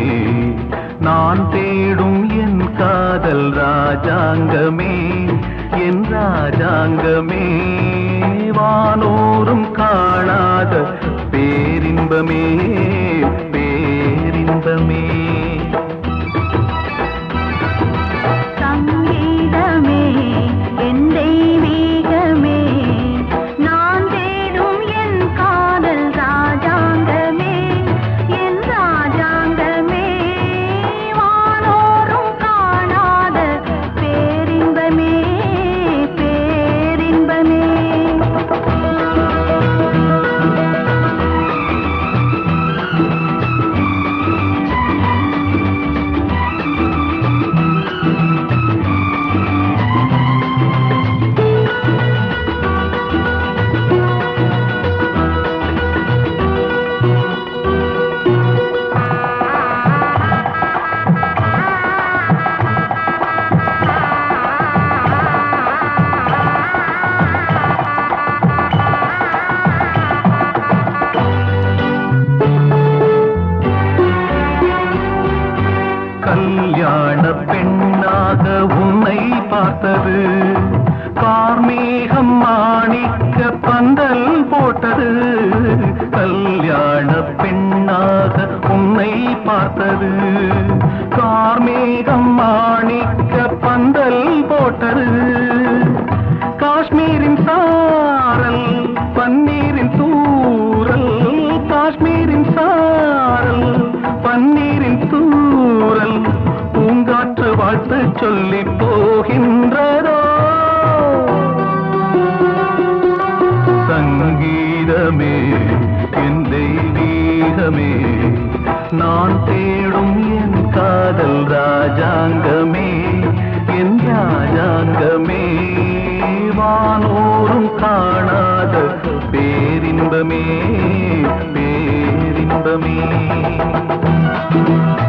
நான் தேடும் என் காதல் ராஜாங்கமே என் ராஜாங்கமே வானோரும் காணாத பேரின்பமே பேரின்பமே சங்கீதமே என் தெய்வீகமே நான் தேடும் என் காதல் ராஜாங்கமே என் ராஜாங்கமே வானோரும் காணாத பேரின்பமே பேரின்பமே கல்யாண பெண்ணாக உன்னை பார்த்தது கார்மேகம் மாணிக்க பந்தல் போட்டது கல்யாண பெண்ணாக உன்னை பார்த்தது கார்மேகம் மாணிக்க பந்தல் போட்டது காஷ்மீரின் சாரல் பன்னீரின் தூரல் காஷ்மீரின் சாரல் பன்னீரின் தூரல் பூங்காற்று வாழ்த்து சொல்லி போகின்றதோ சங்கீதமே என் தெய்வீகமே நான் தேடும் என் காதல் ராஜாங்கமே என் ராஜாங்கமே வானோரும் காணாத பேரின்பமே பேரின்பமே